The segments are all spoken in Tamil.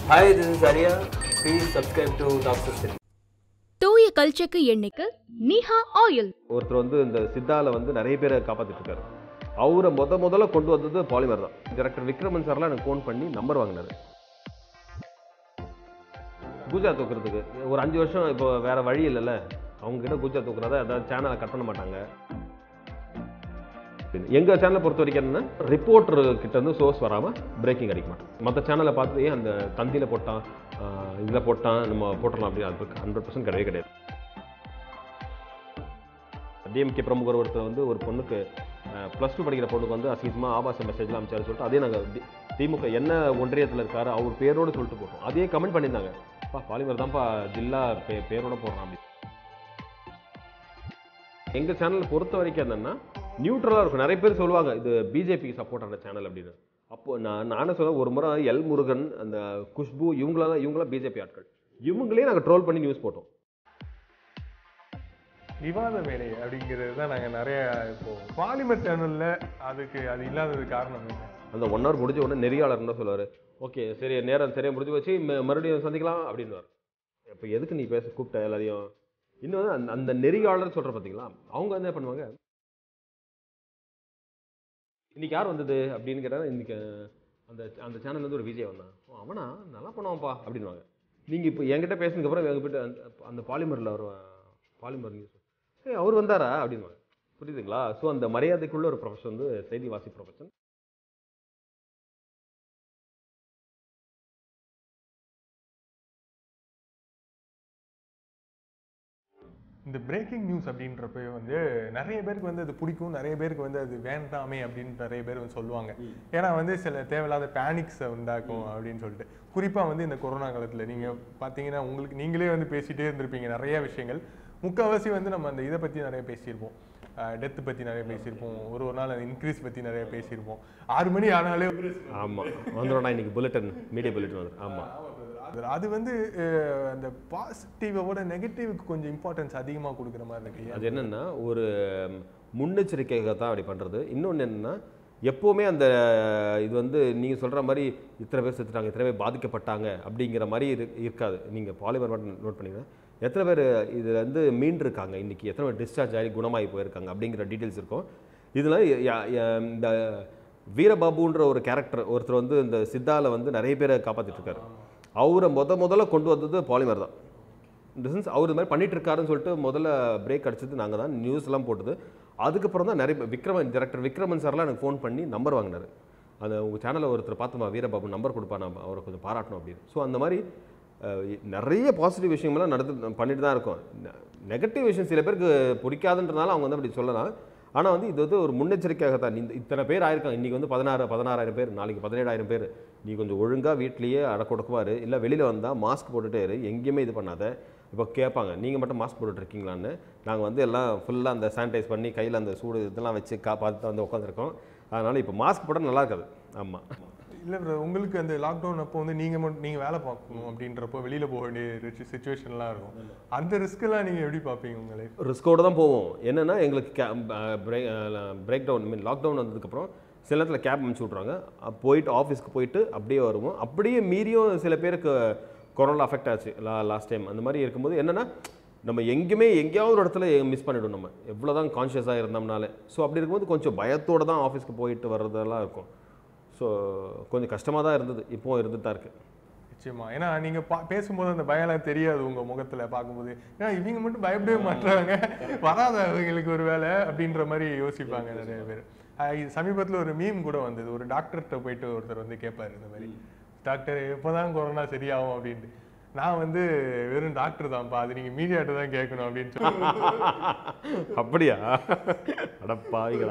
Hi, this is Arya. Please subscribe to Doctor City. தூய கல்ச்சக்கு எண்ணெய்க்கு நீஹா ஆயில் ஒருத்தர் வந்து இந்த சித்தால வந்து நிறைய பேரை காப்பாத்திட்டு இருக்காரு அவரை முத முதல்ல கொண்டு வந்தது பாலிமர் தான் டைரக்டர் விக்ரமன் சார்லாம் எனக்கு ஃபோன் பண்ணி நம்பர் வாங்கினாரு பூஜா தூக்குறதுக்கு ஒரு அஞ்சு வருஷம் இப்போ வேற வழி இல்லைல்ல அவங்க கிட்ட பூஜா தூக்குறத அதாவது சேனலை கட் பண்ண மாட்டாங்க எங்க சேனலை பொறுத்த வரைக்கும் என்னன்னா ரிப்போர்ட்டர் கிட்ட இருந்து சோர்ஸ் வராம பிரேக்கிங் அடிக்க மாட்டோம் மற்ற சேனலை பார்த்து ஏன் அந்த தந்தியில போட்டான் ஆஹ் இதுல போட்டான் நம்ம போட்டுடலாம் அப்படின்னு அது ஹண்ட்ரட் பர்சன்ட் கிடையவே கிடையாது டிஎம்கே பிரமுகர் ஒருத்தர் வந்து ஒரு பொண்ணுக்கு ப்ளஸ் டூ படிக்கிற பொண்ணுக்கு வந்து அசிங்கமாக ஆபாச மெசேஜ்லாம் அமைச்சாரு சொல்லிட்டு அதே நாங்கள் திமுக என்ன ஒன்றியத்தில் இருக்காரு அவர் பேரோடு சொல்லிட்டு போட்டோம் அதே கமெண்ட் பண்ணியிருந்தாங்க பா பாலிமர் தான்ப்பா ஜில்லா பே பேரோட போடுறான் அப்படி எங்கள் சேனலை பொறுத்த வரைக்கும் என்னென்னா நியூட்ரலாக இருக்கும் நிறைய பேர் சொல்லுவாங்க இது பிஜேபிக்கு சப்போர்ட்டான சேனல் அப்படின்னு அப்போ நான் நானே சொல்ல ஒரு முறை எல் முருகன் அந்த குஷ்பு இவங்களாம் இவங்களாம் பிஜேபி ஆட்கள் இவங்களே நாங்கள் ட்ரோல் பண்ணி நியூஸ் போட்டோம் விவாத மேடை அப்படிங்கிறது தான் நாங்கள் நிறைய இப்போ பாலிமர் சேனல்ல அதுக்கு அது இல்லாதது காரணம் என்ன அந்த ஒன் ஹவர் முடிஞ்ச உடனே நெறியாளர் என்ன சொல்லுவார் ஓகே சரி நேரம் சரியா முடிஞ்சு வச்சு ம- மறுபடியும் சந்திக்கலாம் அப்படின்னுவார் இப்போ எதுக்கு நீ பேச கூப்பிட்ட எல்லாரையும் இன்னொன்று அந்த அந்த நெறியாளர் சொல்கிற பார்த்தீங்களா அவங்க என்ன பண்ணுவாங்க இன்னைக்கு யார் வந்தது அப்படின்னு கேட்டால் இன்னைக்கு அந்த அந்த சேனல்லேருந்து ஒரு விஜய் வந்தான் ஓ அவனா நல்லா பண்ணுவான்ப்பா அப்படின்வாங்க நீங்கள் இப்போ என்கிட்ட பேசுனதுக்கப்புறம் எங்கள் போய்ட்டு அந்த அந்த பாலிமரில் ஒரு பாலிமர் நியூஸ் ஏய் அவர் வந்தாரா அப்படின்வாங்க புரியுதுங்களா ஸோ அந்த மரியாதைக்குள்ள ஒரு ப்ரொஃபஷன் வந்து செய்தி வாசி ப்ரொஃபஷன் இந்த பிரேக்கிங் நியூஸ் அப்படின்றப்ப வந்து நிறைய பேருக்கு வந்து அது பிடிக்கும் நிறைய பேருக்கு வந்து அது வேண்டாமே அப்படின்னு நிறைய பேர் வந்து சொல்லுவாங்க ஏன்னா வந்து சில தேவையில்லாத பேனிக்ஸை உண்டாக்கும் அப்படின்னு சொல்லிட்டு குறிப்பாக வந்து இந்த கொரோனா காலத்தில் நீங்கள் பார்த்தீங்கன்னா உங்களுக்கு நீங்களே வந்து பேசிட்டே இருந்திருப்பீங்க நிறைய விஷயங்கள் முக்கால்வாசி வந்து நம்ம அந்த இதை பற்றி நிறைய பேசியிருப்போம் டெத்து பற்றி நிறைய பேசியிருப்போம் ஒரு ஒரு நாள் அந்த இன்க்ரீஸ் பற்றி நிறைய பேசியிருப்போம் ஆறு மணி ஆனாலே ஆமாம் வந்துடும்டா இன்னைக்கு புல்லட்டன் மீடியா புல்லட்டன் வந்துடும் ஆமாம் அது- அது வந்து அஹ், அந்த பாசிட்டிவோட நெகட்டிவ்க்கு கொஞ்சம் இம்பார்ட்டன்ஸ் அதிகமாக கொடுக்குற மாதிரி இருக்கு அது என்னன்னா ஒரு முன்னெச்சரிக்கையாக தான் அப்படி பண்ணுறது இன்னொன்று என்னன்னா எப்போவுமே அந்த இது வந்து நீங்கள் சொல்கிற மாதிரி இத்தனை பேர் செத்துட்டாங்க இத்தனை பேர் பாதிக்கப்பட்டாங்க அப்படிங்கிற மாதிரி இரு இருக்காது நீங்கள் பாலிமர் மட்டும் நோட் பண்ணிங்கன்னா எத்தனை பேர் இதில் வந்து மீண்டிருக்காங்க இன்றைக்கி எத்தனை பேர் டிஸ்சார்ஜ் ஆகி குணமாகி போயிருக்காங்க அப்படிங்கிற டீட்டெயில்ஸ் இருக்கும் இதில் ய- ய- இந்த வீரபாபுன்ற ஒரு கேரக்டர் ஒருத்தர் வந்து இந்த சித்தால வந்து நிறைய பேரை காப்பாத்திட்டு இருக்காரு அவரை முத முதல்ல கொண்டு வந்தது பாலிமர் தான் இந்த சென்ஸ் அவர் இது மாதிரி பண்ணிட்டு இருக்காருன்னு சொல்லிட்டு முதல்ல பிரேக் அடிச்சது நாங்கள் தான் நியூஸ்லாம் போட்டது அதுக்கப்புறம் தான் நிறைய பேர் விக்ரமன் டேரக்டர் விக்ரமன் சார்லாம் எனக்கு ஃபோன் பண்ணி நம்பர் வாங்கினாரு அந்த உங்கள் சேனலில் ஒருத்தர் பார்த்துமா வீரபாபு நம்பர் கொடுப்பா நம்ம அவரை கொஞ்சம் பாராட்டணும் அப்படின்னு ஸோ அந்த மாதிரி அஹ், நிறைய பாசிட்டிவ் விஷயங்கள்லாம் நடந்து பண்ணிட்டு தான் இருக்கோம் நெகட்டிவ் விஷயம் சில பேருக்கு பிடிக்காதுன்றனால அவங்க வந்து அப்படி சொல்லலாம் ஆனால் வந்து இது வந்து ஒரு முன்னெச்சரிக்கையாக தான் இந்த இத்தனை பேர் ஆயிருக்காங்க இன்றைக்கி வந்து பதினாறு பதினாறாயிரம் பேர் நாளைக்கு பதினேழாயிரம் பேர் நீ கொஞ்சம் ஒழுங்காக வீட்லேயே அடக்கொடுக்குமா இரு இல்லை வெளியில் வந்தால் மாஸ்க் போட்டுட்டே இரு எங்கேயுமே இது பண்ணாத இப்போ கேட்பாங்க நீங்கள் மட்டும் மாஸ்க் போட்டுட்டு இருக்கீங்களான்னு நாங்கள் வந்து எல்லாம் ஃபுல்லாக அந்த சானிடைஸ் பண்ணி கையில் அந்த சூடு இதெல்லாம் வச்சு கா பார்த்து வந்து உட்காந்துருக்கோம் அதனால் இப்போ மாஸ்க் போட்டால் நல்லா இருக்காது ஆமாம் இல்லை bro, உங்களுக்கு அந்த லாக்டவுன் அப்போ வந்து நீங்கள் மட்டும் நீங்கள் வேலை பார்க்கணும் அப்படின்றப்போ வெளியில் போக வேண்டிய சுச்சுவேஷன்லாம் இருக்கும் அந்த ரிஸ்க்கெல்லாம் நீங்கள் எப்படி பார்ப்பீங்க உங்களை ரிஸ்கோடு தான் போவோம் என்னென்னா எங்களுக்கு கே பிரேக் டவுன் மீன் லாக்டவுன் வந்ததுக்கப்புறம் சில நேரத்தில் கேப் அனுப்பிச்சி விட்றாங்க அப் போயிட்டு ஆஃபீஸ்க்கு போயிட்டு அப்படியே வருவோம் அப்படியே மீறியும் சில பேருக்கு கொரோனா அஃபெக்ட் ஆச்சு லா லாஸ்ட் டைம் அந்த மாதிரி இருக்கும்போது என்னென்னா நம்ம எங்கேயுமே எங்கேயாவது ஒரு இடத்துல மிஸ் பண்ணிடும் நம்ம எவ்வளோ தான் கான்ஷியஸாக இருந்தோம்னாலே ஸோ அப்படி இருக்கும்போது கொஞ்சம் பயத்தோடு தான் ஆஃபீஸ்க்கு போயிட்டு வர்றதெல்லாம் இருக்கும் ஸோ கொஞ்சம் கஷ்டமாக தான் இருந்தது இப்போவும் இருந்துட்டு தான் இருக்குது நிச்சயமா ஏன்னா நீங்க பா பேசும்போது அந்த பயம்லாம் தெரியாது உங்க முகத்துல பார்க்கும்போது ஏன்னா இவங்க மட்டும் பயப்படவே மாட்டாங்க வராத அவங்களுக்கு ஒரு வேலை அப்படின்ற மாதிரி யோசிப்பாங்க நிறைய பேர் அஹ் இது சமீபத்துல ஒரு மீம் கூட வந்தது ஒரு டாக்டர்கிட்ட போயிட்டு ஒருத்தர் வந்து கேட்பாரு இந்த மாதிரி டாக்டர் எப்போதான் கொரோனா சரியாகும் அப்படின்ட்டு நான் வந்து வெறும் டாக்டர் தான்ப்பா அது நீங்க மீடியாட்ட தான் கேட்கணும் அப்படின்னு சொல்லி அப்படியா அடப்பாவிகளா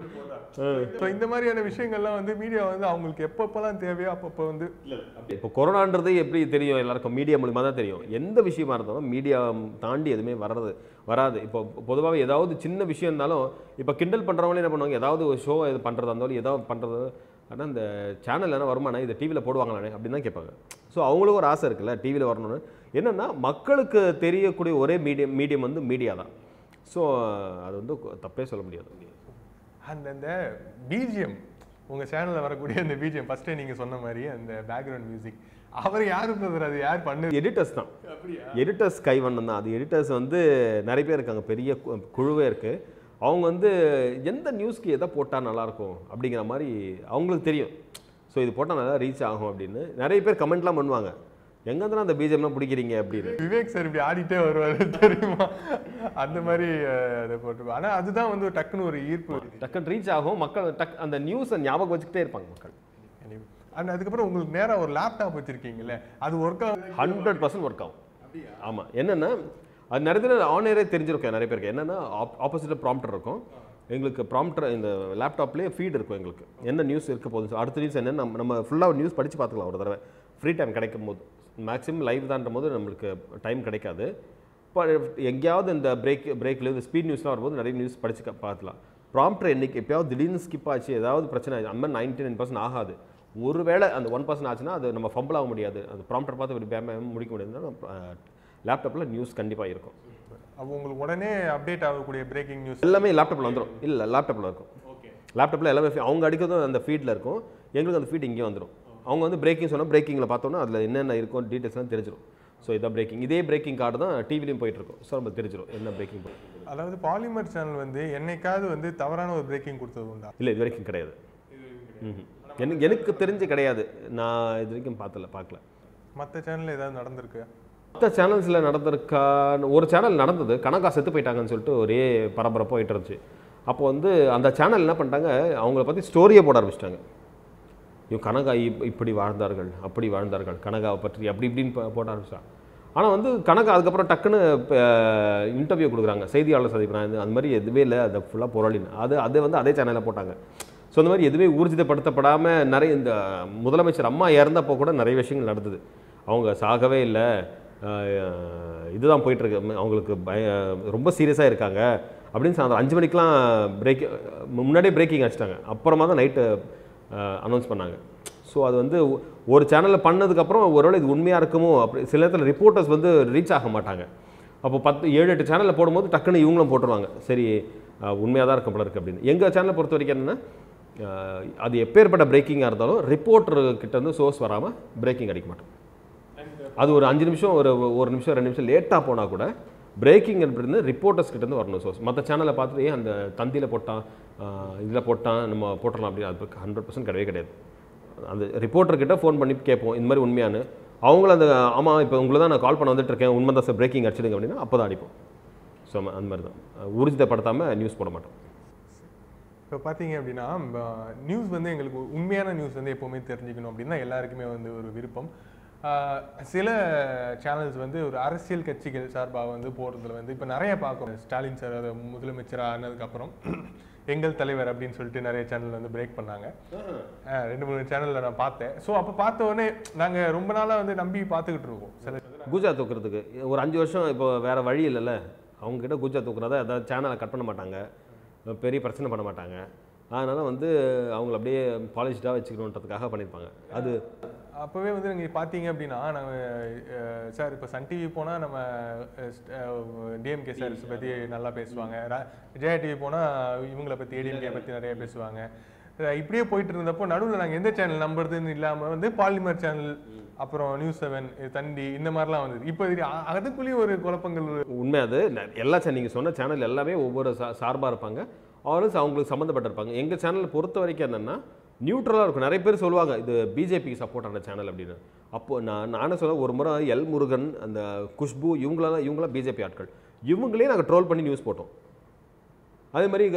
ஸோ இந்த மாதிரியான விஷயங்கள்லாம் வந்து மீடியா வந்து அவங்களுக்கு எப்பப்பெல்லாம் தேவையோ அப்பப்போ வந்து இப்போ கொரோனான்றது எப்படி தெரியும் எல்லாருக்கும் மீடியா மூலியமாக தான் தெரியும் எந்த விஷயமா இருந்தாலும் மீடியா தாண்டி எதுவுமே வர்றது வராது இப்போ பொதுவாகவே ஏதாவது சின்ன விஷயம் இருந்தாலும் இப்போ கிண்டல் பண்ணுறவங்களே என்ன பண்ணுவாங்க ஏதாவது ஒரு ஷோ இது பண்ணுறதா இருந்தாலும் ஏதாவது பண்ணுறது ஆனால் இந்த சேனல் என்ன வருமானம் இதை டிவியில் போடுவாங்களானே அப்படின்னு தான் கேட்பாங்க ஸோ அவங்களுக்கும் ஒரு ஆசை இருக்குல்ல டிவியில் வரணும்னு என்னென்னா மக்களுக்கு தெரியக்கூடிய ஒரே மீடியம் மீடியம் வந்து மீடியா தான் ஸோ அது வந்து தப்பே சொல்ல முடியாது அந்த அந்த பிஜிஎம் உங்க சேனல்ல வரக்கூடிய அந்த பிஜிஎம் ஃபர்ஸ்டே நீங்க சொன்ன மாதிரி அந்த பேக்ரவுண்ட் மியூசிக் அவர் யாரு பிரதர் அது யார் பண்ணு எடிட்டர்ஸ் தான் எடிட்டர்ஸ் கைவண்ணம் தான் அது எடிட்டர்ஸ் வந்து நிறைய பேர் இருக்காங்க பெரிய கு- குழுவே இருக்குது அவங்க வந்து எந்த நியூஸ்க்கு எதை போட்டால் நல்லாயிருக்கும் அப்படிங்கிற மாதிரி அவங்களுக்கு தெரியும் ஸோ இது போட்டால் நல்லா ரீச் ஆகும் அப்படின்னு நிறைய பேர் கமெண்ட்லாம் பண்ணுவாங்க எங்கேருந்து அந்த பிஜிஎம்லாம் பிடிக்கிறீங்க அப்படின்னு விவேக் சார் இப்படி ஆடிட்டே வருவாரு தெரியுமா அந்த மாதிரி அஹ், அதை போட்டு ஆனா அதுதான் வந்து டக்குன்னு ஒரு ஈர்ப்பு டக்குன்னு ரீச் ஆகும் மக்கள் டக் அந்த நியூஸை ஞாபகம் வச்சுக்கிட்டே இருப்பாங்க மக்கள் அண்ட் அதுக்கப்புறம் உங்களுக்கு நேரா ஒரு லேப்டாப் வச்சிருக்கீங்கல்ல அது ஒர்க் ஆகுது ஹண்ட்ரட் பர்சன்ட் ஒர்க் ஆகும் ஆமாம் என்னென்னா அது நிறைய பேர் ஆனரே தெரிஞ்சிருக்கும் நிறைய பேருக்கு என்னென்னா ஆப்போசிட்டில் ப்ராம்ப்டர் இருக்கும் எங்களுக்கு ப்ராம்ப்டர் இந்த லேப்டாப்லேயே ஃபீட் இருக்கும் எங்களுக்கு என்ன நியூஸ் இருக்க போகுது அடுத்த நியூஸ் என்ன நம்ம நம்ம ஃபுல்லாக நியூஸ் படித்து பார்த்துக்கலாம் ஒரு தடவை ஃப்ரீ டைம் கிடைக்கும் போது மேக்ஸிமம் லைவ் தான்ற போது நம்மளுக்கு டைம் கிடைக்காது இப்போ எங்கேயாவது இந்த பிரேக் பிரேக்கில் இந்த ஸ்பீட் நியூஸ்லாம் வரும்போது நிறைய நியூஸ் படித்து க- பார்த்துக்கலாம் ப்ராம்ப்டர் என்னைக்கு எப்பயாவது திடீர்னு ஸ்கிப் ஆச்சு ஏதாவது பிரச்சனை ஆச்சு அந்த மாதிரி நைன்டி நைன் பர்சன்ட் ஆகாது ஒருவேளை அந்த ஒன் பர்சன்ட் ஆச்சுன்னா அது நம்ம ஃபம்பிள் ஆக முடியாது அந்த ப்ராம்ப்டர் பார்த்து ஒரு பேம முடிக்க முடியாதுன்னா லேப்டாப்பில் நியூஸ் கண்டிப்பாக இருக்கும் அப்போ உங்களுக்கு உடனே அப்டேட் ஆகக்கூடிய பிரேக்கிங் நியூஸ் எல்லாமே லேப்டாப்பில் வந்துடும் இல்லை லேப்டாப்பில் இருக்கும் லேப்டாப்பில் எல்லாமே fe- அவங்க அடிக்கிறதும் அந்த ஃபீட்டில் இருக்கும் எங்களுக்கு அந்த ஃபீட் இங்கே வந்துடும் அவங்க வந்து பிரேக்கிங் சொன்னால் பிரேக்கிங்கில் பார்த்தோன்னா அதில் என்னென்ன இருக்கும் டீட்டெயில்ஸ்லாம் தெரிஞ்சிடும் ஸோ இதான் பிரேக்கிங் இதே பிரேக்கிங் கார்டு தான் டிவிலையும் போயிட்டு இருக்கும் ஸோ நம்ம தெரிஞ்சிடும் என்ன பிரேக்கிங் அதாவது பாலிமர் சேனல் வந்து என்னைக்காவது வந்து தவறான ஒரு பிரேக்கிங் கொடுத்தது உண்டா இல்லை இது வரைக்கும் கிடையாது ம்ஹும். எனக்கு எனக்கு தெரிஞ்சு கிடையாது நான் இது வரைக்கும் பார்த்தல பார்க்கல மற்ற சேனல்ல ஏதாவது நடந்திருக்கு மற்ற சேனல்ஸில் நடந்திருக்கான்னு ஒரு சேனல் நடந்தது கணக்கா செத்து போயிட்டாங்கன்னு சொல்லிட்டு ஒரே பரபரப்பாக போயிட்டு இருந்துச்சு அப்போ வந்து அந்த சேனல் என்ன பண்ணிட்டாங்க அவங்கள பற்றி ஸ்டோரியை போட ஆரம்பிச்சிட்டாங்க இவங்க கனகா இப் இப்படி வாழ்ந்தார்கள் அப்படி வாழ்ந்தார்கள் கனகாவை பற்றி அப்படி இப்படின்னு போ- போட ஆரம்பிச்சிட்டாங்க ஆனால் வந்து கனகா அதுக்கப்புறம் டக்குன்னு இன்டர்வியூ கொடுக்குறாங்க செய்தியாளர் சந்திக்கிறாங்க அந்த மாதிரி எதுவே இல்லை அதை ஃபுல்லாக புரளின்னு அது அது வந்து அதே சேனலில் போட்டாங்க ஸோ அந்த மாதிரி எதுவுமே ஊர்ஜிதப்படுத்தப்படாமல் நிறைய இந்த முதலமைச்சர் அம்மா இறந்தப்போ கூட நிறைய விஷயங்கள் நடந்தது அவங்க சாகவே இல்லை ஆஹ் இதுதான் போயிட்டுருக்கு அவங்களுக்கு பய ரொம்ப சீரியஸாக இருக்காங்க அப்படின்னு சாயந்தரம் அஞ்சு மணிக்கெலாம் பிரேக் முன்னாடியே பிரேக்கிங் அடிச்சிட்டாங்க அப்புறமா தான் நைட்டு அனௌன்ஸ் பண்ணாங்க ஸோ அது வந்து ஒ- ஒரு சேனலில் பண்ணதுக்கப்புறம் ஒருவேளை இது உண்மையாக இருக்குமோ அப்படி சில நேரத்தில் ரிப்போர்ட்டர்ஸ் வந்து ரீச் ஆக மாட்டாங்க அப்போ பத்து ஏழு எட்டு சேனலில் போடும்போது டக்குன்னு இவங்களும் போட்டுருவாங்க சரி உண்மையாக தான் இருக்கும் போல இருக்கு அப்படின்னு எங்கள் சேனலை பொறுத்த வரைக்கும் என்னென்னா அஹ், அது எப்பேற்பட்ட பிரேக்கிங்காக இருந்தாலும் ரிப்போர்ட்டர் கிட்ட இருந்து சோர்ஸ் வராமல் பிரேக்கிங் அடிக்க மாட்டோம் அது ஒரு அஞ்சு நிமிஷம் ஒரு ஒரு நிமிஷம் ரெண்டு நிமிஷம் லேட்டாக போனால் கூட பிரேக்கிங் இருந்து ரிப்போர்ட்டர்ஸ் கிட்டேருந்து வரணும் சோர்ஸ் மற்ற சேனலை பார்த்துட்டு ஏன் அந்த தந்தியில் போட்டான் இதில் போட்டான் நம்ம போட்டுடலாம் அப்படின்னு அது ஹண்ட்ரட் பர்சன்ட் கிடையவே கிடையாது அந்த ரிப்போர்ட்டர் கிட்ட ஃபோன் பண்ணி கேட்போம் இந்த மாதிரி உண்மையானு அவங்கள அந்த ஆமாம் இப்போ உங்களை தான் நான் கால் பண்ண வந்துட்டு இருக்கேன் உண்மை தான் சார் பிரேக்கிங் அடிச்சிடுங்க அப்படின்னா அப்போ தான் அடிப்போம் ஸோ அந்த மாதிரி தான் ஊர்ஜிதப்படுத்தாமல் நியூஸ் போட மாட்டோம் இப்போ பார்த்தீங்க அப்படின்னா நியூஸ் வந்து எங்களுக்கு உண்மையான நியூஸ் வந்து எப்போவுமே தெரிஞ்சுக்கணும் அப்படின்னு தான் எல்லாருக்குமே வந்து ஒரு விருப்பம் ஆஹ் சில சேனல்ஸ் வந்து ஒரு அரசியல் கட்சிகள் சார்பாக வந்து போடுறதுல வந்து இப்போ நிறைய பார்க்குறோம் ஸ்டாலின் சார் அதை முதலமைச்சராக ஆனதுக்கப்புறம் எங்கள் தலைவர் அப்படின்னு சொல்லிட்டு நிறைய சேனல் வந்து பிரேக் பண்ணாங்க ஆஹ் ரெண்டு மூணு சேனலில் நான் பார்த்தேன் ஸோ அப்போ பார்த்த உடனே நாங்கள் ரொம்ப நாளாக வந்து நம்பி பார்த்துக்கிட்டு இருக்கோம் சில குஜா தூக்குறதுக்கு ஒரு அஞ்சு வருஷம் இப்போ வேற வழி இல்லைல்ல அவங்க கிட்ட குஜா தூக்குறதா ஏதாவது சேனலை கட் பண்ண மாட்டாங்க பெரிய பிரச்சனை பண்ண மாட்டாங்க அதனால வந்து அவங்கள அப்படியே பாலிஷ்டாக வச்சுக்கணுன்றதுக்காக பண்ணியிருப்பாங்க அது அப்போவே வந்து நீங்கள் பார்த்தீங்க அப்படின்னா நம்ம சார் இப்போ சன் டிவி போனால் நம்ம டிஎம்கே சார் பற்றி நல்லா பேசுவாங்க ரா- ஜெயா டிவி போனால் இவங்கள பற்றி ஏடிஎம்கே பற்றி நிறைய பேசுவாங்க அஹ் இப்படியே போயிட்டு இருந்தப்போ நடுவில் நாங்கள் எந்த சேனல் நம்புறதுன்னு இல்லாமல் வந்து பாலிமர் சேனல் அப்புறம் நியூஸ் செவன் தந்தி இந்த மாதிரிலாம் வந்தது இப்போ இது அ- அதுக்குள்ளேயும் ஒரு குழப்பங்கள் உண்மை அது ந- எல்லா சேனல் நீங்கள் சொன்ன சேனல் எல்லாமே ஒவ்வொரு சா சார்பாக இருப்பாங்க ஆல்வேஸ் அவங்களுக்கு சம்மந்தப்பட்டிருப்பாங்க எங்கள் சேனலை பொறுத்த வரைக்கும் என்னென்னா நியூட்ரலாக இருக்கும் நிறைய பேர் சொல்லுவாங்க இது பிஜேபிக்கு சப்போர்ட் ஆன சேனல் அப்படின்னு அப்போது நான் நானே சொல்ல ஒரு முறை எல் முருகன் அந்த குஷ்பு இவங்களெல்லாம் இவங்களாம் பிஜேபி ஆட்கள் இவங்களே நாங்கள் ட்ரோல் பண்ணி நியூஸ் போட்டோம் அதே மாதிரி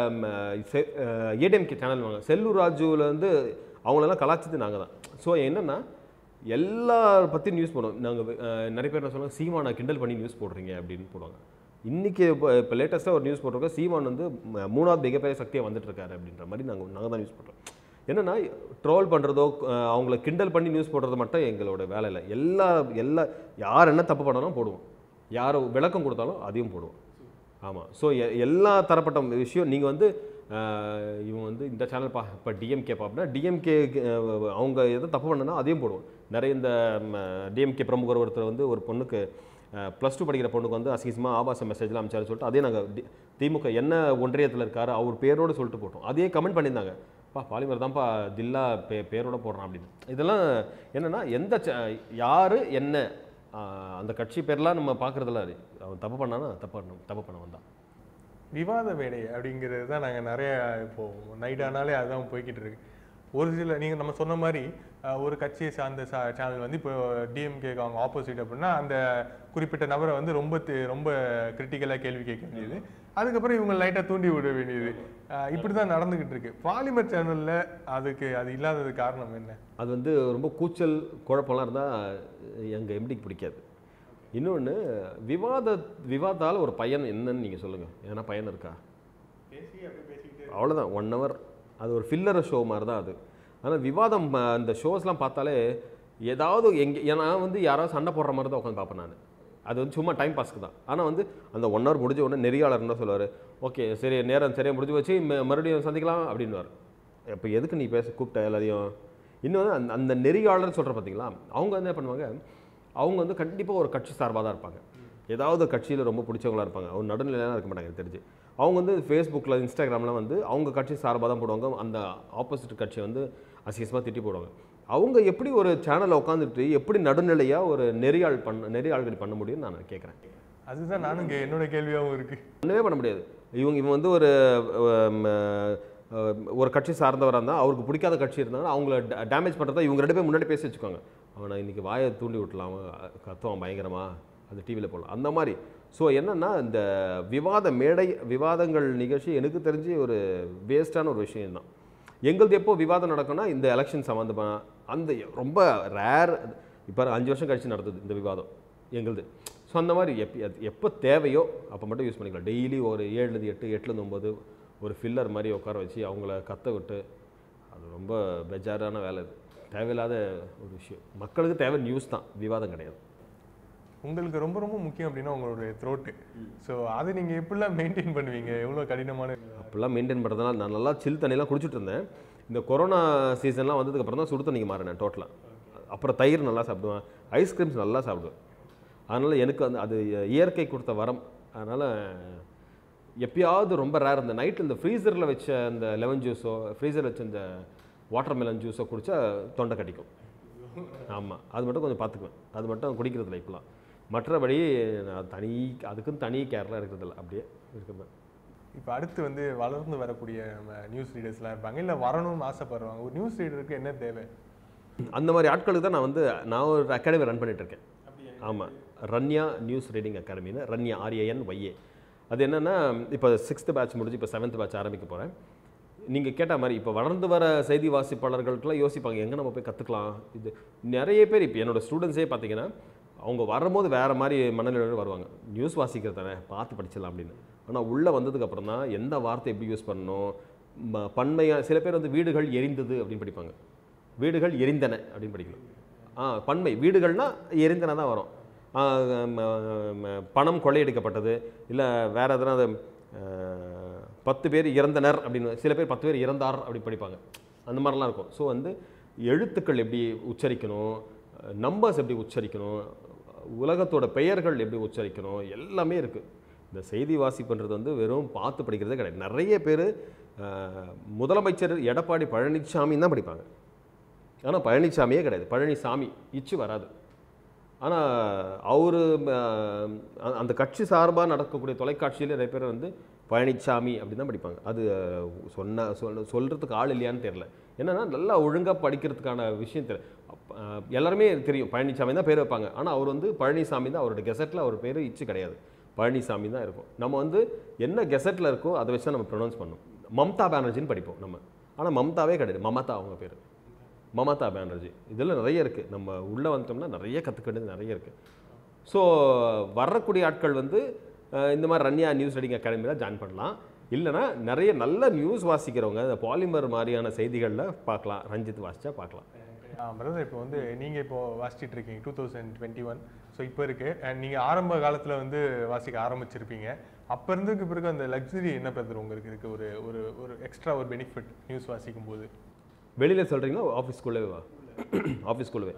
ஏடிஎம்கே சேனல் வாங்க செல்லூர் ராஜுலேருந்து அவங்களெல்லாம் கலாச்சது நாங்கள் தான் ஸோ என்னென்னா எல்லா பற்றி நியூஸ் போடுவோம் நாங்கள் நிறைய பேர் என்ன சொல்லுவாங்க சீமானை கிண்டல் பண்ணி நியூஸ் போடுறீங்க அப்படின்னு போடுவாங்க இன்றைக்கி இப்போ இப்போ லேட்டஸ்ட்டாக ஒரு நியூஸ் போட்டிருக்கோம் சீமான் வந்து ம- மூணாவது மிகப்பெரிய சக்தியாக வந்துட்டு இருக்காரு அப்படின்ற மாதிரி நாங்கள் நாங்கள் தான் நியூஸ் போடுறோம் என்னென்னா ட்ரோல் பண்ணுறதோ அவங்கள கிண்டல் பண்ணி நியூஸ் போடுறது மட்டும் எங்களோட வேலை இல்லை எல்லா எல்லா யார் என்ன தப்பு பண்ணாலும் போடுவோம் யார் விளக்கம் கொடுத்தாலும் அதையும் போடுவோம் ஆமாம் ஸோ எல்லா தரப்பட்ட விஷயம் நீங்கள் வந்து அஹ், இவங்க வந்து இந்த சேனல் பா இப்போ டிஎம்கே பார்ப்போம்னா டிஎம்கே அவங்க எதை தப்பு பண்ணனா அதையும் போடுவோம் நிறைய இந்த டிஎம்கே பிரமுகர் ஒருத்தர் வந்து ஒரு பொண்ணுக்கு ப்ளஸ் டூ படிக்கிற பொண்ணுக்கு வந்து அசிங்கமாக ஆபாச மெசேஜ்லாம் அனுப்பிச்சாரு சொல்லிட்டு அதே நாங்கள் திமுக என்ன ஒன்றியத்தில் இருக்காரு அவர் பேரோடு சொல்லிட்டு போட்டோம் அதையே கமெண்ட் பண்ணியிருந்தாங்க பா பாலிமர் தான்ப்பா தில்லா பே பேரோட போடுறான் அப்படின்னு இதெல்லாம் என்னென்னா எந்த ச- யாரு என்ன ஆஹ், அந்த கட்சி பேர்லாம் நம்ம பார்க்குறதில்ல அவன் தப்பு பண்ணானா தப்பு பண்ண தப்பு பண்ண வந்தான் விவாத மேடை அப்படிங்கிறது தான் நாங்கள் நிறைய இப்போ நைட் ஆனாலே அதுதான் போய்கிட்டு இருக்கு ஒரு சில நீங்கள் நம்ம சொன்ன மாதிரி அஹ், ஒரு கட்சியை சார்ந்த சேனல் வந்து இப்போ டிஎம்கேக்கு அவங்க ஆப்போசிட் அப்படின்னா அந்த குறிப்பிட்ட நபரை வந்து ரொம்ப தி- ரொம்ப கிரிட்டிக்கலாக கேள்வி கேட்க வேண்டியது அதுக்கப்புறம் இவங்க லைட்டாக தூண்டி விட வேண்டியது அஹ், இப்படி தான் நடந்துகிட்டு இருக்கு பாலிமர் சேனலில் அதுக்கு அது இல்லாதது காரணம் என்ன அது வந்து ரொம்ப கூச்சல் குழப்பம்லாம் இருந்தால் எங்கள் எம்டிக்கு பிடிக்காது இன்னொன்று விவாத விவாதால் ஒரு பயன் என்னன்னு நீங்கள் சொல்லுங்கள் ஏன்னா பயன் இருக்கா அவ்வளோதான் ஒன் ஹவர் அது ஒரு ஃபில்லர் ஷோ மாதிரி தான் அது ஆனால் விவாதம் அஹ், அந்த ஷோஸ்லாம் பார்த்தாலே ஏதாவது எங்கே ஏன்னா வந்து யாராவது சண்டை போடுற மாதிரி தான் உட்காந்து பார்ப்பேன் நான் அது வந்து சும்மா டைம் பாஸ்க்கு தான் ஆனால் வந்து அந்த ஒன் ஹவர் முடிஞ்ச உடனே நெறியாளர் என்ன சொல்லுவார் ஓகே சரி நேரம் சரியாக முடிஞ்சு வச்சு ம- மறுபடியும் சந்திக்கலாம் அப்படின்னுவார் இப்போ எதுக்கு நீ பேச கூப்பிட்ட எல்லாரையும் இன்னொன்று அந்த அந்த நெறியாளர் சொல்கிற பார்த்தீங்களா அவங்க வந்து என்ன பண்ணுவாங்க அவங்க வந்து கண்டிப்பாக ஒரு கட்சி சார்பாக தான் இருப்பாங்க ஏதாவது கட்சியில் ரொம்ப பிடிச்சவங்களா இருப்பாங்க அவங்க நடுநிலையெல்லாம் இருக்க மாட்டாங்க எனக்கு தெரிஞ்சு அவங்க வந்து ஃபேஸ்புக்கில் இன்ஸ்டாகிராம்லாம் வந்து அவங்க கட்சி சார்பாக தான் போடுவாங்க அந்த ஆப்போசிட் கட்சியை வந்து அசிங்கமாக திட்டி போடுவாங்க அவங்க எப்படி ஒரு சேனலில் உட்காந்துட்டு எப்படி நடுநிலையாக ஒரு நெறியாள் பண்ண நெறியாள்கள் பண்ண முடியும்னு நான் கேட்குறேன் அதுதான் நானும் இங்கே என்னோட கேள்வியாகவும் இருக்கு ஒன்றுமே பண்ண முடியாது இவங்க இவன் வந்து ஒரு அஹ், அஹ், ஒரு கட்சி சார்ந்தவராக இருந்தால் அவருக்கு பிடிக்காத கட்சி இருந்தாலும் அவங்கள டேமேஜ் பண்ணுறதா இவங்க ரெண்டு பேர் முன்னாடி பேசி வச்சுக்கோங்க அவனை இன்னைக்கு வாயை தூண்டி விட்டலாம் அவன் கத்துவான் பயங்கரமா அது டிவியில் போடலாம் அந்த மாதிரி ஸோ என்னன்னா இந்த விவாத மேடை விவாதங்கள் நிகழ்ச்சி எனக்கு தெரிஞ்சு ஒரு வேஸ்டான ஒரு விஷயம் தான் எங்களுது எப்போ விவாதம் நடக்கும்னா இந்த எலெக்ஷன் சம்மந்தமாக அந்த ரொம்ப ரேர் இப்போ அஞ்சு வருஷம் கழிச்சு நடந்தது இந்த விவாதம் எங்களுது ஸோ அந்த மாதிரி எப்போ எப்போ தேவையோ அப்போ மட்டும் யூஸ் பண்ணிக்கலாம் டெய்லி ஒரு ஏழுலேருந்து எட்டு எட்டுலேருந்து ஒம்பது ஒரு ஃபில்லர் மாதிரி உட்கார வச்சு அவங்கள கத்த விட்டு அது ரொம்ப பெஜாரான வேலை இது தேவையில்லாத ஒரு விஷயம் மக்களுக்கு தேவை நியூஸ் தான் விவாதம் கிடையாது உங்களுக்கு ரொம்ப ரொம்ப முக்கியம் அப்படின்னா உங்களுடைய த்ரோட்டு ஸோ அதை நீங்கள் எப்படிலாம் மெயின்டைன் பண்ணுவீங்க எவ்வளோ கடினமான அப்போல்லாம் மெயின்டைன் பண்ணுறதுனால நான் நல்லா சில் தண்ணிலாம் குடிச்சிட்டு இருந்தேன் இந்த கொரோனா சீசன்லாம் வந்ததுக்கப்புறம் தான் சுடு தண்ணிக்கு மாறினேன் டோட்டலாக அப்புறம் தயிர் நல்லா சாப்பிடுவேன் ஐஸ்கிரீம்ஸ் நல்லா சாப்பிடுவேன் அதனால் எனக்கு அந்த அது இயற்கை கொடுத்த வரம் அதனால் எப்பயாவது ரொம்ப ரேர் இந்த நைட்டில் இந்த ஃப்ரீசரில் வச்ச அந்த லெமன் ஜூஸோ ஃப்ரீசரில் வச்ச இந்த வாட்டர் மெலன் ஜூஸோ குடித்தா தொண்டை கடிக்கும் ஆமாம் அது மட்டும் கொஞ்சம் பார்த்துக்குவேன் அது மட்டும் குடிக்கிறதில்ல இப்போலாம் மற்றபடி நான் தனி அதுக்குன்னு தனி கேர்லாம் இருக்கிறதில்ல அப்படியே இருக்கிறேன் இப்போ அடுத்து வந்து வளர்ந்து வரக்கூடிய நியூஸ் ரீடர்ஸ்லாம் இருப்பாங்க இல்லை வரணும்னு ஆசைப்படுறாங்க ஒரு நியூஸ் ரீடருக்கு என்ன தேவை அந்த மாதிரி ஆட்களுக்கு தான் நான் வந்து நான் ஒரு அகாடமி ரன் பண்ணிட்டு இருக்கேன் ஆமாம் ரன்யா நியூஸ் ரீடிங் அகாடமின்னு ரன்யா ஆர்ஏஎன் ஒய்ஏ அது என்னென்னா இப்போ சிக்ஸ்த் பேட்ச் முடிஞ்சு இப்போ செவன்த் பேட்ச் ஆரம்பிக்க போகிறேன் நீங்கள் கேட்ட மாதிரி இப்போ வளர்ந்து வர செய்தி வாசிப்பாளர்களுக்கெல்லாம் யோசிப்பாங்க எங்கே நம்ம போய் கற்றுக்கலாம் இது நிறைய பேர் இப்போ என்னோட ஸ்டூடெண்ட்ஸே பார்த்தீங்கன்னா அவங்க வரும்போது வேறு மாதிரி மனநிலையோடு வருவாங்க நியூஸ் வாசிக்கிறது தானே பார்த்து படிச்சிடலாம் அப்படின்னு ஆனால் உள்ளே வந்ததுக்கப்புறம் தான் எந்த வார்த்தை எப்படி யூஸ் பண்ணணும் ம- பன்மையாக சில பேர் வந்து வீடுகள் எரிந்தது அப்படின்னு படிப்பாங்க வீடுகள் எரிந்தன அப்படின்னு படிக்கணும் ஆ பன்மை வீடுகள்னா எரிந்தன தான் வரும் ஆ, ம, ம, பணம் கொள்ளையடிக்கப்பட்டது இல்லை வேற எதனா அது, அஹ், பத்து பேர் இறந்தனர் அப்படின்னு சில பேர் பத்து பேர் இறந்தார் அப்படி படிப்பாங்க அந்த மாதிரிலாம் இருக்கும் ஸோ வந்து எழுத்துக்கள் எப்படி உச்சரிக்கணும் நம்பர்ஸ் எப்படி உச்சரிக்கணும் உலகத்தோட பெயர்கள் எப்படி உச்சரிக்கணும் எல்லாமே இருக்குது இந்த செய்தி வாசிப்புன்றது வந்து வெறும் பார்த்து படிக்கிறதே கிடையாது நிறைய பேர் முதலமைச்சர் எடப்பாடி பழனிசாமி தான் படிப்பாங்க ஆனால் பழனிசாமியே கிடையாது பழனிசாமி இச்சு வராது ஆனால் அவர் அந்த கட்சி சார்பாக நடக்கக்கூடிய தொலைக்காட்சியில் நிறைய பேர் வந்து பழனிசாமி அப்படின்னு தான் படிப்பாங்க அது அஹ், சொன்ன சொல் சொல்கிறதுக்கு ஆள் இல்லையான்னு தெரில என்னன்னா நல்லா ஒழுங்காக படிக்கிறதுக்கான விஷயம் தெரியல அப்ப, அஹ், எல்லாருமே தெரியும் பழனிசாமி தான் பேர் வைப்பாங்க ஆனால் அவர் வந்து பழனிசாமி தான் அவரோட கெசட்டில் அவர் பேர் இச்சு கிடையாது பழனிசாமி தான் இருக்கும் நம்ம வந்து என்ன கெசட்டில் இருக்கோ அதை வச்சு தான் நம்ம ப்ரொனவுன்ஸ் பண்ணணும் மம்தா பானர்ஜின்னு படிப்போம் நம்ம ஆனால் மம்தாவே கிடையாது மமதா அவங்க பேர் மமதா பானர்ஜி இதில் நிறைய இருக்குது நம்ம உள்ளே வந்துட்டோம்னா நிறைய கற்றுக்க வேண்டியது நிறைய இருக்குது ஸோ வரக்கூடிய ஆட்கள் வந்து அஹ், இந்த மாதிரி ரன்யா நியூஸ் ரீடிங் அகாடமியில் ஜாயின் பண்ணலாம் இல்லைன்னா நிறைய நல்ல நியூஸ் வாசிக்கிறவங்க இந்த பாலிமர் மாதிரியான செய்திகளில் பார்க்கலாம் ரஞ்சித் வாசிச்சா பார்க்கலாம் பிரதர் இப்போ வந்து நீங்கள் இப்போ வாசிச்சிட்டு இருக்கீங்க two thousand twenty one so இப்போ இருக்கு அண்ட் நீங்கள் ஆரம்ப காலத்தில் வந்து வாசிக்க ஆரம்பிச்சிருப்பீங்க அப்போ இருந்துக்கு பிறகு அந்த லக்ஸுரி என்ன பிரதர் உங்களுக்கு இருக்கு ஒரு ஒரு ஒரு எக்ஸ்ட்ரா ஒரு பெனிஃபிட் நியூஸ் வாசிக்கும் போது வெளியில் சொல்கிறீங்களா ஆஃபீஸ்க்குள்ளவே வா ஆஃபீஸ்க்குள்ளவே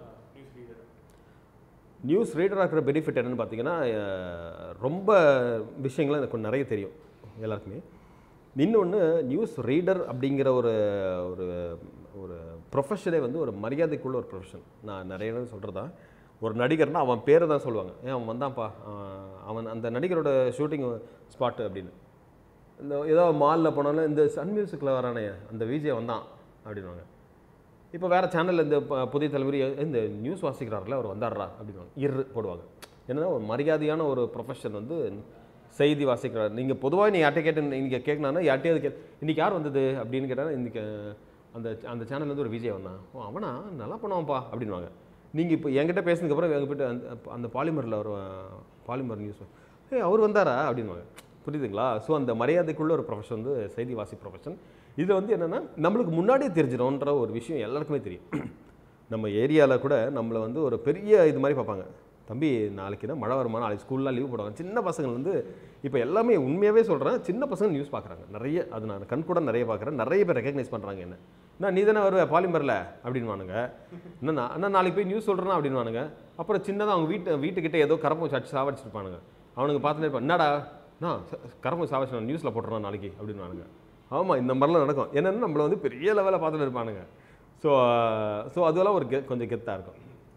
நியூஸ் ரீடராக இருக்கிற பெனிஃபிட் என்னன்னு பார்த்தீங்கன்னா அஹ், ரொம்ப விஷயங்கள் எனக்கு கொஞ்சம் நிறைய தெரியும் எல்லாருக்குமே இன்னொன்று நியூஸ் ரீடர் அப்படிங்கிற ஒரு ஒரு ஒரு ப்ரொஃபஷனே வந்து ஒரு மரியாதைக்குள்ள ஒரு ப்ரொஃபஷன் நான் நிறைய இடம் சொல்கிறதா ஒரு நடிகர்னா அவன் பேரை தான் சொல்லுவாங்க ஏன் அவன் வந்தான்ப்பா ஆஹ் அவன் அந்த நடிகரோட ஷூட்டிங் ஸ்பாட்டு அப்படின்னு இந்த ஏதோ மாலில் போனாலும் இந்த சன் மியூசிக்கில் வரானே அந்த விஜய் வந்தான் அப்படின்வாங்க இப்போ வேறு சேனலில் இந்த ப- புதிய தலைமுறை இந்த நியூஸ் வாசிக்கிறார்ல அவர் வந்தாடுறா அப்படின்வாங்க இரு போடுவாங்க என்னன்னா ஒரு மரியாதையான ஒரு ப்ரொஃபஷன் வந்து செய்தி வாசிக்கிறார் நீங்கள் பொதுவாக நீ யார்கிட்ட கேட்டு நீங்கள் கேட்கணுன்னா யார்ட்டையாவது கே இன்னைக்கு யார் வந்தது அப்படின்னு கேட்டால் இன்னைக்கு அந்த அந்த சேனல்ல இருந்து ஒரு விஜய் வந்தான் ஓ அவனா நல்லா பண்ணுவான்ப்பா அப்படின்வாங்க நீங்கள் இப்போ என்கிட்ட பேசினதுக்கப்புறம் எங்கள் போய்ட்டு அந்த அந்த பாலிமரில் ஒரு பாலிமர் நியூஸ் ஏய் அவர் வந்தாரா அப்படின்வாங்க புரியுதுங்களா ஸோ அந்த மரியாதைக்குள்ள ஒரு ப்ரொஃபஷன் வந்து செய்தி வாசி ப்ரொஃபஷன் இதில் வந்து என்னென்னா நம்மளுக்கு முன்னாடியே தெரிஞ்சிடும்ன்ற ஒரு விஷயம் எல்லாருக்குமே தெரியும் நம்ம ஏரியாவில் கூட நம்மளை வந்து ஒரு பெரிய இது மாதிரி பார்ப்பாங்க தம்பி நாளைக்கு தான் மழை வருமா நாளைக்கு ஸ்கூல்லாம் லீவ் போடுவாங்க சின்ன பசங்க வந்து இப்போ எல்லாமே உண்மையாகவே சொல்கிறேன் சின்ன பசங்க நியூஸ் பார்க்குறாங்க நிறைய அது நான் கண் கூட நிறைய பார்க்குறேன் நிறைய பேர் ரெக்கக்னைஸ் பண்ணுறாங்க என்ன நான் நீ தானே வருவ பாலிமரில் அப்படின்வானுங்க என்னண்ணா அண்ணா நாளைக்கு போய் நியூஸ் சொல்கிறேன்னா அப்படின்வானுங்க அப்புறம் சின்னதாக அவங்க வீட்டு வீட்டுக்கிட்ட ஏதோ கரப்பம் சச்சு சாவடிச்சிருப்பானுங்க அவனுங்க பார்த்துட்டே இருப்பான் என்னடா நான் கரப்பம் சாவடிச்சு நான் நியூஸில் போட்டுறேன் நாளைக்கு அப்படின்வானுங்க ஆமாம் இந்த மாதிரிலாம் நடக்கும் என்னென்னா நம்மளை வந்து பெரிய லெவலில் பார்த்துட்டு இருப்பானுங்க ஸோ ஸோ அதெல்லாம் ஒரு கெ- கொஞ்சம் கெத்தாக இருக்கும்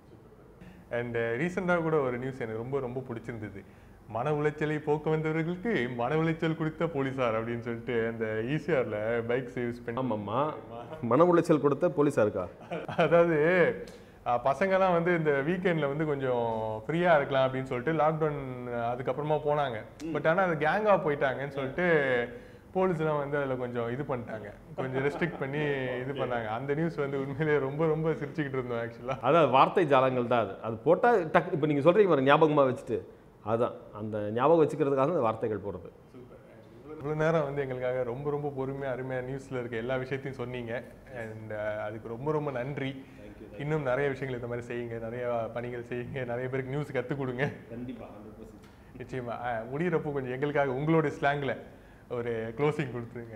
அண்ட் ரீசெண்டாக கூட ஒரு நியூஸ் எனக்கு ரொம்ப ரொம்ப பிடிச்சிருந்தது மன உளைச்சலை போக்க வந்தவர்களுக்கு மன உளைச்சல் கொடுத்த போலீஸார் அப்படின்னு சொல்லிட்டு அந்த ஈசிஆர்ல பைக்ஸ் யூஸ் பண்ணி ஆமாம்மா மன உளைச்சல் கொடுத்த போலீஸாக இருக்கா அதாவது அஹ், பசங்கெல்லாம் வந்து இந்த வீக்கெண்டில் வந்து கொஞ்சம் ஃப்ரீயாக இருக்கலாம் அப்படின்னு சொல்லிட்டு லாக்டவுன் அதுக்கப்புறமா போனாங்க பட் ஆனால் அது கேங்காக போயிட்டாங்கன்னு சொல்லிட்டு போலீஸ்லாம் வந்து அதில் கொஞ்சம் இது பண்ணிட்டாங்க கொஞ்சம் ரெஸ்ட்ரிக்ட் பண்ணி இது பண்ணாங்க அந்த நியூஸ் வந்து உண்மையிலேயே ரொம்ப ரொம்ப சிரிச்சுக்கிட்டு இருந்தோம் ஆக்சுவலாக அதான் வார்த்தை ஜாலங்கள் தான் அது அது போட்டால் டக் இப்போ நீங்கள் சொல்கிறீங்க பாருங்க ஞாபகமாக வச்சுட்டு அதுதான் அந்த ஞாபகம் வச்சுக்கிறதுக்காக அந்த வார்த்தைகள் போடுறது இவ்வளோ நேரம் வந்து எங்களுக்காக ரொம்ப ரொம்ப பொறுமையாக அருமையாக நியூஸில் இருக்க எல்லா விஷயத்தையும் சொன்னீங்க அண்ட் அதுக்கு ரொம்ப ரொம்ப நன்றி இன்னும் நிறைய விஷயங்கள் இந்த மாதிரி செய்யுங்க நிறைய பணிகள் செய்யுங்க நிறைய பேருக்கு நியூஸ் கற்றுக் கொடுங்க கண்டிப்பாக நிச்சயமா அஹ், முடியிறப்போ கொஞ்சம் எங்களுக்காக உங்களுடைய ஸ்லாங்கில் ஒரு க்ளோசிங் கொடுத்துருங்க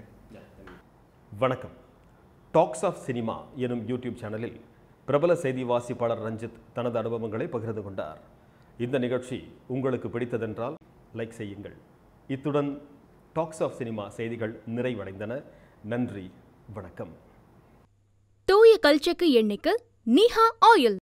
வணக்கம் டாக்ஸ் ஆஃப் சினிமா எனும் யூடியூப் சேனலில் பிரபல செய்தி வாசிப்பாளர் ரஞ்சித் தனது அனுபவங்களை பகிர்ந்து கொண்டார் இந்த நிகழ்ச்சி உங்களுக்கு பிடித்ததென்றால் லைக் செய்யுங்கள் இத்துடன் டாக்ஸ் ஆஃப் சினிமா செய்திகள் நிறைவடைந்தன நன்றி வணக்கம் தூய கல்ச்சக்கு எண்ணெய்க்கு நீஹா ஆயில்